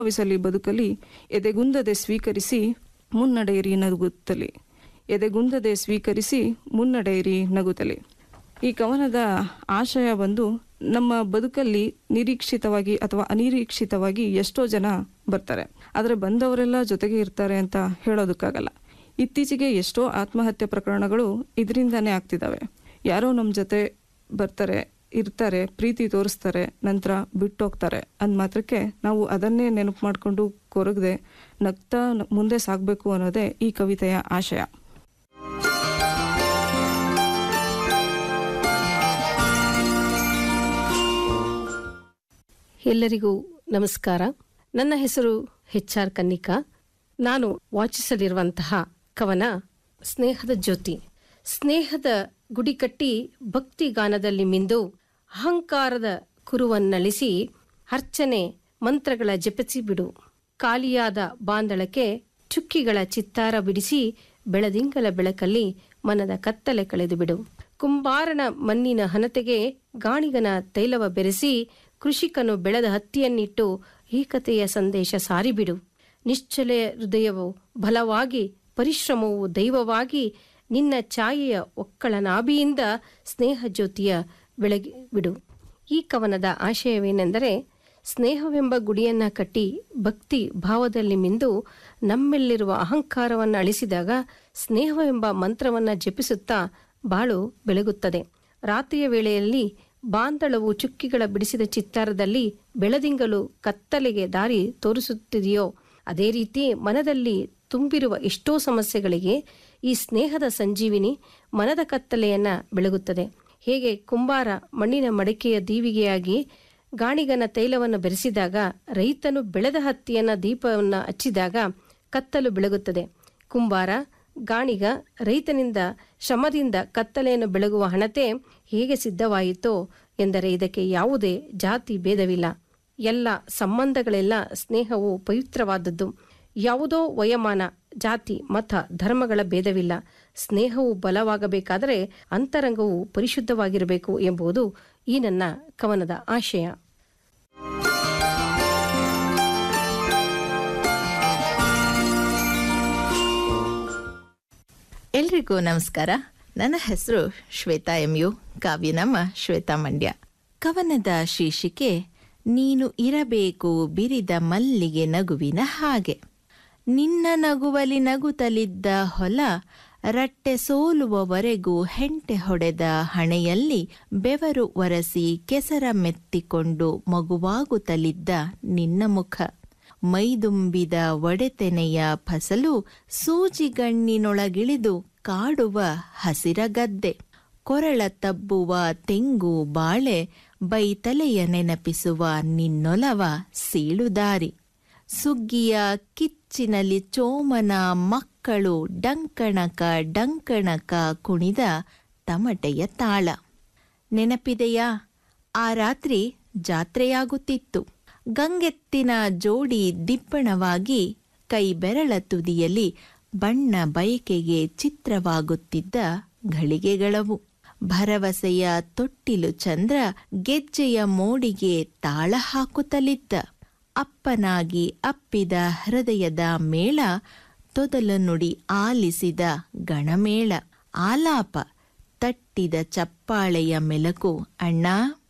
ಭಾವಿಸಲಿ ಬದುಕಲಿ ಎದೆಗುಂದದೆ ಸ್ವೀಕರಿಸಿ ಮುನ್ನಡೆಯಿರಿ ನಗುತ್ತಲಿ ಎದೆಗುಂದದೆ ಸ್ವೀಕರಿಸಿ ಮುನ್ನಡೆಯಿರಿ ನಗುತ್ತಲಿ ಈ ಕವನದ ಆಶಯ ಬಂದು ನಮ್ಮ ಬದುಕಲ್ಲಿ ನಿರೀಕ್ಷಿತವಾಗಿ ಅಥವಾ ಅನಿರೀಕ್ಷಿತವಾಗಿ ಎಷ್ಟೋ ಜನ ಬರ್ತಾರೆ ಆದರೆ ಬಂದವರೆಲ್ಲ ಜೊತೆಗೆ ಇರ್ತಾರೆ ಅಂತ ಹೇಳೋದಕ್ಕಾಗಲ್ಲ ಇತ್ತೀಚೆಗೆ ಎಷ್ಟೋ ಆತ್ಮಹತ್ಯೆ ಪ್ರಕರಣಗಳು ಇದರಿಂದಾನೇ ಆಗ್ತಿದ್ದಾವೆ ಯಾರೋ ನಮ್ಮ ಜೊತೆ ಬರ್ತಾರೆ ಇರ್ತಾರೆ ಪ್ರೀತಿ ತೋರಿಸ್ತಾರೆ ನಂತರ ಬಿಟ್ಟೋಗ್ತಾರೆ ಅಂದ ಮಾತ್ರಕ್ಕೆ ನಾವು ಅದನ್ನೇ ನೆನಪು ಮಾಡಿಕೊಂಡು ಕೊರಗದೆ ನಗ್ತಾ ನ- ಮುಂದೆ ಸಾಗಬೇಕು ಅನ್ನೋದೇ ಈ ಕವಿತೆಯ ಆಶಯ ಎಲ್ಲರಿಗೂ ನಮಸ್ಕಾರ ನನ್ನ ಹೆಸರು ಹೆಚ್ ಆರ್ ಕನ್ನಿಕಾ ನಾನು ವಾಚಿಸಲಿರುವಂತಹ ಕವನ ಸ್ನೇಹದ ಜ್ಯೋತಿ ಸ್ನೇಹದ ಗುಡಿ ಕಟ್ಟಿ ಭಕ್ತಿ ಗಾನದಲ್ಲಿ ಮಿಂದು ಅಹಂಕಾರದ ಕುರುವನ್ನಳಿಸಿ ಅರ್ಚನೆ ಮಂತ್ರಗಳ ಜಪಿಸಿ ಬಿಡು ಖಾಲಿಯಾದ ಬಾಂದಳಕ್ಕೆ ಚುಕ್ಕಿಗಳ ಚಿತ್ತಾರ ಬಿಡಿಸಿ ಬೆಳದಿಂಗಲ ಬೆಳಕಲ್ಲಿ ಮನದ ಕತ್ತಲೆ ಕಳೆದು ಬಿಡು ಕುಂಬಾರನ ಮಣ್ಣಿನ ಹನತೆಗೆ ಗಾಣಿಗನ ತೈಲವ ಬೆರೆಸಿ ಕೃಷಿಕನು ಬೆಳೆದ ಹತ್ತಿಯನ್ನಿಟ್ಟು ಏಕತೆಯ ಸಂದೇಶ ಸಾರಿಬಿಡು ನಿಶ್ಚಲ ಹೃದಯವು ಬಲವಾಗಿ ಪರಿಶ್ರಮವು ದೈವವಾಗಿ ನಿನ್ನ ಛಾಯೆಯ ಒಕ್ಕಳ ನಾಭಿಯಿಂದ ಸ್ನೇಹ ಜ್ಯೋತಿಯ ಬೆಳಗಿ ಬಿಡು ಈ ಕವನದ ಆಶಯವೇನೆಂದರೆ ಸ್ನೇಹವೆಂಬ ಗುಡಿಯನ್ನ ಕಟ್ಟಿ ಭಕ್ತಿ ಭಾವದಲ್ಲಿ ಮಿಂದು ನಮ್ಮೆಲ್ಲಿರುವ ಅಹಂಕಾರವನ್ನು ಅಳಿಸಿದಾಗ ಸ್ನೇಹವೆಂಬ ಮಂತ್ರವನ್ನ ಜಪಿಸುತ್ತಾ ಬಾಳು ಬೆಳಗುತ್ತದೆ ರಾತ್ರಿಯ ವೇಳೆಯಲ್ಲಿ ಬಾಂದಳವು ಚುಕ್ಕಿಗಳ ಬಿಡಿಸಿದ ಚಿತ್ತಾರದಲ್ಲಿ ಬೆಳದಿಂಗಲು ಕತ್ತಲೆಗೆ ದಾರಿ ತೋರಿಸುತ್ತಿದೆಯೋ ಅದೇ ರೀತಿ ಮನದಲ್ಲಿ ತುಂಬಿರುವ ಎಷ್ಟೋ ಸಮಸ್ಯೆಗಳಿಗೆ ಈ ಸ್ನೇಹದ ಸಂಜೀವಿನಿ ಮನದ ಕತ್ತಲೆಯನ್ನ ಬೆಳಗುತ್ತದೆ ಹೇಗೆ ಕುಂಬಾರ ಮಣ್ಣಿನ ಮಡಿಕೆಯ ದೀವಿಗೆಯಾಗಿ ಗಾಣಿಗನ ತೈಲವನ್ನು ಬೆರೆಸಿದಾಗ ರೈತನು ಬೆಳೆದ ಹತ್ತಿಯನ್ನ ದೀಪವನ್ನು ಹಚ್ಚಿದಾಗ ಕತ್ತಲು ಬೆಳಗುತ್ತದೆ ಕುಂಬಾರ ಗಾಣಿಗ ರೈತನಿಂದ ಶ್ರಮದಿಂದ ಕತ್ತಲೆಯನ್ನು ಬೆಳಗುವ ಹಣತೆ ಹೇಗೆ ಸಿದ್ಧವಾಯಿತೋ ಎಂದರೆ ಇದಕ್ಕೆ ಯಾವುದೇ ಜಾತಿ ಭೇದವಿಲ್ಲ ಎಲ್ಲ ಸಂಬಂಧಗಳೆಲ್ಲ ಸ್ನೇಹವು ಪವಿತ್ರವಾದದ್ದು ಯಾವುದೋ ವಯಮಾನ ಜಾತಿ ಮತ ಧರ್ಮಗಳ ಭೇದವಿಲ್ಲ ಸ್ನೇಹವು ಬಲವಾಗಬೇಕಾದರೆ ಅಂತರಂಗವು ಪರಿಶುದ್ಧವಾಗಿರಬೇಕು ಎಂಬುದು ಈ ನನ್ನ ಕವನದ ಆಶಯ ಎಲ್ರಿಗೂ ನಮಸ್ಕಾರ ನನ್ನ ಹೆಸರು ಶ್ವೇತಾ ಎಂ ಯು ಕಾವ್ಯ ನಮ್ಮ ಶ್ವೇತಾ ಮಂಡ್ಯ ಕವನದ ಶೀರ್ಷಿಕೆ ನೀನು ಇರಬೇಕು ಬಿರಿದ ಮಲ್ಲಿಗೆ ನಗುವಿನ ಹಾಗೆ ನಿನ್ನ ನಗುವಲಿ ನಗುತ್ತಲಿದ್ದ ಹೊಲ ರಟ್ಟೆ ಸೋಲುವವರೆಗೂ ಹೆಂಟೆ ಹೊಡೆದ ಹಣೆಯಲ್ಲಿ ಬೆವರು ಒರೆಸಿ ಕೆಸರ ಮೆತ್ತಿಕೊಂಡು ಮಗುವಾಗುತ್ತಲಿದ್ದ ನಿನ್ನ ಮುಖ ಮೈದುಂಬಿದ ಒಡೆತೆನೆಯ ಫಸಲು ಸೂಜಿಗಣ್ಣಿನೊಳಗಿಳಿದು ಕಾಡುವ ಹಸಿರಗದ್ದೆ ಕೊರಳ ತಬ್ಬುವ ತೆಂಗು ಬಾಳೆ ಬೈತಲೆಯ ನೆನಪಿಸುವ ನಿನ್ನೊಲವ ಸೀಳುದಾರಿ ಸುಗ್ಗಿಯ ಕಿಚ್ಚಿನಲ್ಲಿ ಚೋಮನ ಮಕ್ಕಳು ಡಂಕಣಕ ಡಂಕಣಕ ಕುಣಿದ ತಮಟೆಯ ತಾಳ ನೆನಪಿದೆಯಾ ಆ ರಾತ್ರಿ ಜಾತ್ರೆಯಾಗುತ್ತಿತ್ತು ಗಂಗೆತ್ತಿನ ಜೋಡಿ ದಿಪ್ಪಣವಾಗಿ ಕೈ ಬೆರಳ ತುದಿಯಲ್ಲಿ ಬಣ್ಣ ಬಯಕೆಗೆ ಚಿತ್ರವಾಗುತ್ತಿದ್ದ ಘಳಿಗೆಗಳವು ಭರವಸೆಯ ತೊಟ್ಟಿಲು ಚಂದ್ರ ಗೆಜ್ಜೆಯ ಮೋಡಿಗೆ ತಾಳ ಹಾಕುತ್ತಲಿದ್ದ ಅಪ್ಪನಾಗಿ ಅಪ್ಪಿದ ಹೃದಯದ ಮೇಳ ತೊದಲು ನುಡಿ ಆಲಿಸಿದ ಗಣಮೇಳ ಆಲಾಪ ತಟ್ಟಿದ ಚಪ್ಪಾಳೆಯ ಮೆಲಕು ಅಣ್ಣ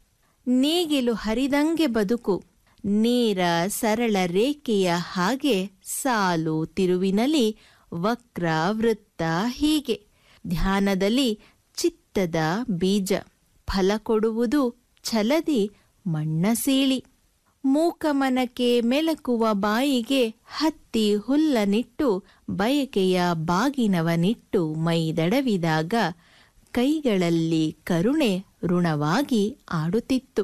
ನೇಗಿಲು ಹರಿದಂಗೆ ಬದುಕು ನೇರ ಸರಳ ರೇಖೆಯ ಹಾಗೆ ಸಾಲು ತಿರುವಿನಲ್ಲಿ ವಕ್ರ ವೃತ್ತ ಹೀಗೆ ಧ್ಯಾನದಲ್ಲಿ ಚಿತ್ತದ ಬೀಜ ಫಲ ಕೊಡುವುದು ಛಲದಿ ಮಣ್ಣ ಸೀಳಿ ಮೂಕಮನಕ್ಕೆ ಮೆಲಕುವ ಬಾಯಿಗೆ ಹತ್ತಿ ಹುಲ್ಲನಿಟ್ಟು ಬಯಕೆಯ ಬಾಗಿನವನಿಟ್ಟು ಮೈದಡವಿದಾಗ ಕೈಗಳಲ್ಲಿ ಕರುಣೆ ಋಣವಾಗಿ ಆಡುತ್ತಿತ್ತು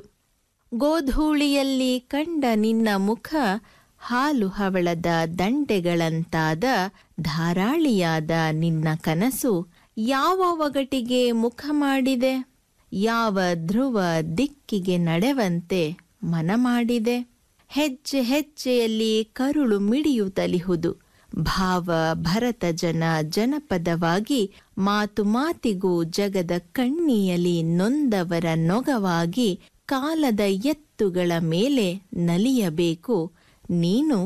ಗೋಧೂಳಿಯಲ್ಲಿ ಕಂಡ ನಿನ್ನ ಮುಖ ಹಾಲು ಹವಳದ ದಂಡೆಗಳಂತಾದ ಧಾರಾಳಿಯಾದ ನಿನ್ನ ಕನಸು ಯಾವ ಒಗಟಿಗೆ ಮುಖ ಮಾಡಿದೆ ಯಾವ ಧ್ರುವ ದಿಕ್ಕಿಗೆ ನಡೆವಂತೆ ಮನ ಮಾಡಿದೆ ಹೆಜ್ಜೆ ಹೆಜ್ಜೆಯಲ್ಲಿ ಕರುಳು ಮಿಡಿಯುತ್ತಲಿಹುದು ಭಾವ ಭರತ ಜನ ಜನಪದವಾಗಿ ಮಾತು ಮಾತಿಗೂ ಜಗದ ಕಣ್ಣಿಯಲಿ ನೊಂದವರ ನೊಗವಾಗಿ ಕಾಲದ ಎತ್ತುಗಳ ಮೇಲೆ ನಲಿಯಬೇಕು ನೀನು